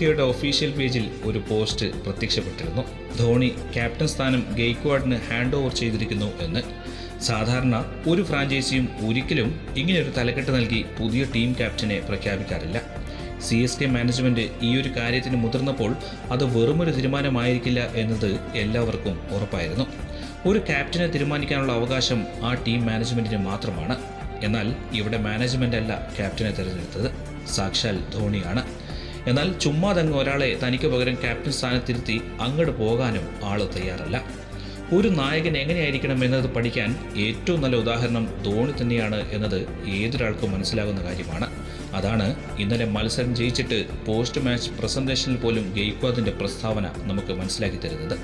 കെയുടെ ഒഫീഷ്യൽ പേജിൽ ഒരു പോസ്റ്റ് പ്രത്യക്ഷപ്പെട്ടിരുന്നു ധോണി ക്യാപ്റ്റൻ സ്ഥാനം ഗെയ്ക്വാഡിന് ഹാൻഡ് ഓവർ ചെയ്തിരിക്കുന്നു എന്ന് സാധാരണ ഒരു ഫ്രാഞ്ചൈസിയും ഒരിക്കലും ഇങ്ങനെയൊരു തലക്കെട്ട് നൽകി പുതിയ ടീം ക്യാപ്റ്റനെ പ്രഖ്യാപിക്കാറില്ല സി എസ് കെ മാനേജ്മെന്റ് ഈ ഒരു കാര്യത്തിന് മുതിർന്നപ്പോൾ അത് വെറുമൊരു തീരുമാനമായിരിക്കില്ല എന്നത് എല്ലാവർക്കും ഉറപ്പായിരുന്നു ഒരു ക്യാപ്റ്റനെ തീരുമാനിക്കാനുള്ള അവകാശം ആ ടീം മാനേജ്മെന്റിന് മാത്രമാണ് എന്നാൽ ഇവിടെ മാനേജ്മെന്റ് അല്ല ക്യാപ്റ്റനെ തിരഞ്ഞെടുത്തത് സാക്ഷാൽ ധോണിയാണ് എന്നാൽ ചുമ്മാതങ്ങ് ഒരാളെ തനിക്ക് പകരം ക്യാപ്റ്റൻ സ്ഥാനത്തിരുത്തി അങ്ങോട്ട് പോകാനും ആള് തയ്യാറല്ല ഒരു നായകൻ എങ്ങനെയായിരിക്കണം എന്നത് പഠിക്കാൻ ഏറ്റവും നല്ല ഉദാഹരണം ധോണി തന്നെയാണ് എന്നത് ഏതൊരാൾക്കും മനസ്സിലാകുന്ന കാര്യമാണ് അതാണ് ഇന്നലെ മത്സരം ജയിച്ചിട്ട് പോസ്റ്റ് മാച്ച് പ്രസന്റേഷനിൽ പോലും ഗെയ്ക്വാദിന്റെ പ്രസ്താവന നമുക്ക് മനസ്സിലാക്കി തരുന്നത്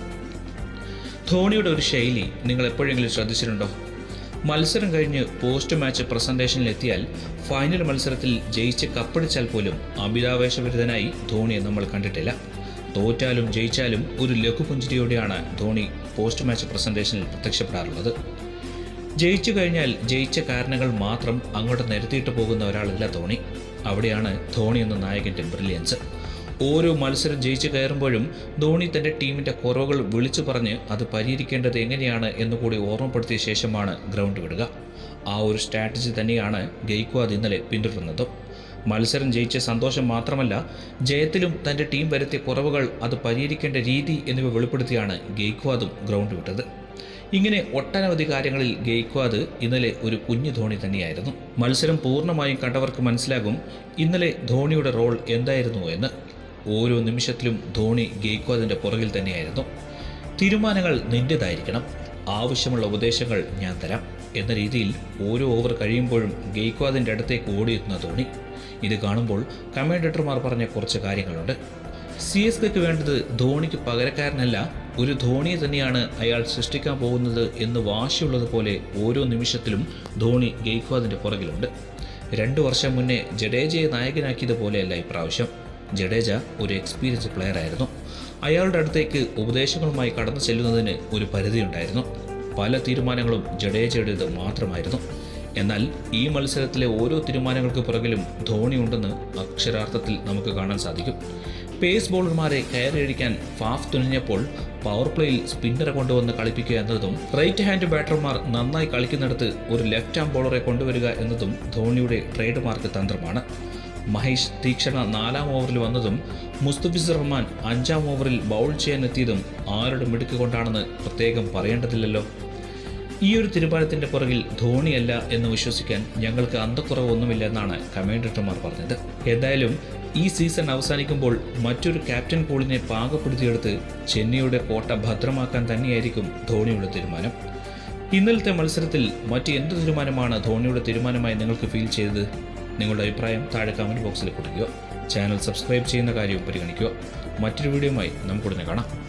ധോണിയുടെ ഒരു ശൈലി നിങ്ങൾ എപ്പോഴെങ്കിലും ശ്രദ്ധിച്ചിട്ടുണ്ടോ മത്സരം കഴിഞ്ഞ് പോസ്റ്റ് മാച്ച് പ്രസന്റേഷനിൽ എത്തിയാൽ ഫൈനൽ മത്സരത്തിൽ ജയിച്ച് കപ്പടിച്ചാൽ പോലും അമിതാവേശഭരിതനായി ധോണിയെ നമ്മൾ കണ്ടിട്ടില്ല തോറ്റാലും ജയിച്ചാലും ഒരു ലഘുപുഞ്ചിരിയോടെയാണ് ധോണി പോസ്റ്റ് മാച്ച് പ്രസന്റേഷനിൽ പ്രത്യക്ഷപ്പെടാറുള്ളത് ജയിച്ചു കഴിഞ്ഞാൽ ജയിച്ച കാരണങ്ങൾ മാത്രം അങ്ങോട്ട് നിരത്തിയിട്ട് പോകുന്ന ഒരാളല്ല ധോണി അവിടെയാണ് ധോണി എന്ന നായകൻ്റെ ബ്രില്യൻസ് ഓരോ മത്സരം ജയിച്ചു കയറുമ്പോഴും ധോണി തൻ്റെ ടീമിൻ്റെ കുറവുകൾ വിളിച്ചു പറഞ്ഞ് അത് പരിഹരിക്കേണ്ടത് എങ്ങനെയാണ് എന്നുകൂടി ഓർമ്മപ്പെടുത്തിയ ശേഷമാണ് ഗ്രൗണ്ട് വിടുക ആ ഒരു സ്ട്രാറ്റജി തന്നെയാണ് ഗെയ്ക്വാദ് ഇന്നലെ പിന്തുടർന്നത് മത്സരം ജയിച്ച സന്തോഷം മാത്രമല്ല ജയത്തിലും തൻ്റെ ടീം വരുത്തിയ കുറവുകൾ അത് പരിഹരിക്കേണ്ട രീതി എന്നിവ വെളിപ്പെടുത്തിയാണ് ഗെയ്ക്വാദും ഗ്രൗണ്ട് വിട്ടത് ഇങ്ങനെ ഒട്ടനവധി കാര്യങ്ങളിൽ ഗെയ്ക്വാദ് ഇന്നലെ ഒരു കുഞ്ഞു ധോണി തന്നെയായിരുന്നു മത്സരം പൂർണ്ണമായും കണ്ടവർക്ക് മനസ്സിലാകും ഇന്നലെ ധോണിയുടെ റോൾ എന്തായിരുന്നു എന്ന് ഓരോ നിമിഷത്തിലും ധോണി ഗെയ്ക്വാദിൻ്റെ പുറകിൽ തന്നെയായിരുന്നു തീരുമാനങ്ങൾ നിൻ്റേതായിരിക്കണം ആവശ്യമുള്ള ഉപദേശങ്ങൾ ഞാൻ തരാം എന്ന രീതിയിൽ ഓരോ ഓവർ കഴിയുമ്പോഴും ഗെയ്ക്വാദിൻ്റെ അടുത്തേക്ക് ഓടിയെത്തുന്ന ധോണി ഇത് കാണുമ്പോൾ കമാൻഡേറ്റർമാർ പറഞ്ഞ കുറച്ച് കാര്യങ്ങളുണ്ട് സി എസ് കെക്ക് വേണ്ടത് ധോണിക്ക് പകരക്കാരനല്ല ഒരു ധോണിയെ തന്നെയാണ് അയാൾ സൃഷ്ടിക്കാൻ പോകുന്നത് എന്ന് വാശിയുള്ളതുപോലെ ഓരോ നിമിഷത്തിലും ധോണി ഗെയ്ക്വാദിൻ്റെ പുറകിലുണ്ട് രണ്ടു വർഷം മുന്നേ ജഡേജയെ നായകനാക്കിയതുപോലെയല്ല ഇപ്രാവശ്യം ജഡേജ ഒരു എക്സ്പീരിയൻസ് പ്ലെയർ ആയിരുന്നു അയാളുടെ അടുത്തേക്ക് ഉപദേശങ്ങളുമായി കടന്നു ചെല്ലുന്നതിന് ഒരു പരിധിയുണ്ടായിരുന്നു പല തീരുമാനങ്ങളും ജഡേജയുടേത് മാത്രമായിരുന്നു എന്നാൽ ഈ മത്സരത്തിലെ ഓരോ തീരുമാനങ്ങൾക്ക് പുറകിലും ധോണി ഉണ്ടെന്ന് അക്ഷരാർത്ഥത്തിൽ നമുക്ക് കാണാൻ സാധിക്കും പേസ് ബോളർമാരെ കയറിയടിക്കാൻ ഫാഫ് തുനിഞ്ഞപ്പോൾ പവർ പ്ലേയിൽ സ്പിന്നറെ കൊണ്ടുവന്ന് കളിപ്പിക്കുക എന്നതും റൈറ്റ് ഹാൻഡ് ബാറ്റർമാർ നന്നായി കളിക്കുന്നിടത്ത് ഒരു ലെഫ്റ്റ് ആം ബോളറെ കൊണ്ടുവരിക എന്നതും ധോണിയുടെ ട്രേഡ് മാർക്ക് തന്ത്രമാണ് മഹേഷ് തീക്ഷണ നാലാം ഓവറിൽ വന്നതും മുസ്തഫിസുർ റഹ്മാൻ അഞ്ചാം ഓവറിൽ ബൗൾ ചെയ്യാൻ എത്തിയതും ആരുടെ മിടുക്ക് കൊണ്ടാണെന്ന് പ്രത്യേകം പറയേണ്ടതില്ലല്ലോ ഈ ഒരു തീരുമാനത്തിന്റെ പുറകിൽ ധോണിയല്ല എന്ന് വിശ്വസിക്കാൻ ഞങ്ങൾക്ക് അന്തക്കുറവൊന്നുമില്ല എന്നാണ് കമാൻഡേറ്റർമാർ പറഞ്ഞത് എന്തായാലും ഈ സീസൺ അവസാനിക്കുമ്പോൾ മറ്റൊരു ക്യാപ്റ്റൻ പൂളിനെ പാകപ്പെടുത്തിയെടുത്ത് ചെന്നൈയുടെ കോട്ട ഭദ്രമാക്കാൻ തന്നെയായിരിക്കും ധോണിയുടെ തീരുമാനം ഇന്നലത്തെ മത്സരത്തിൽ മറ്റ് എന്ത് തീരുമാനമാണ് ധോണിയുടെ തീരുമാനമായി നിങ്ങൾക്ക് ഫീൽ ചെയ്തത് നിങ്ങളുടെ അഭിപ്രായം താഴെ കമൻറ്റ് ബോക്സിൽ കൊടുക്കുക ചാനൽ സബ്സ്ക്രൈബ് ചെയ്യുന്ന കാര്യവും പരിഗണിക്കുക മറ്റൊരു വീഡിയോയുമായി നമുക്കുടനെ കാണാം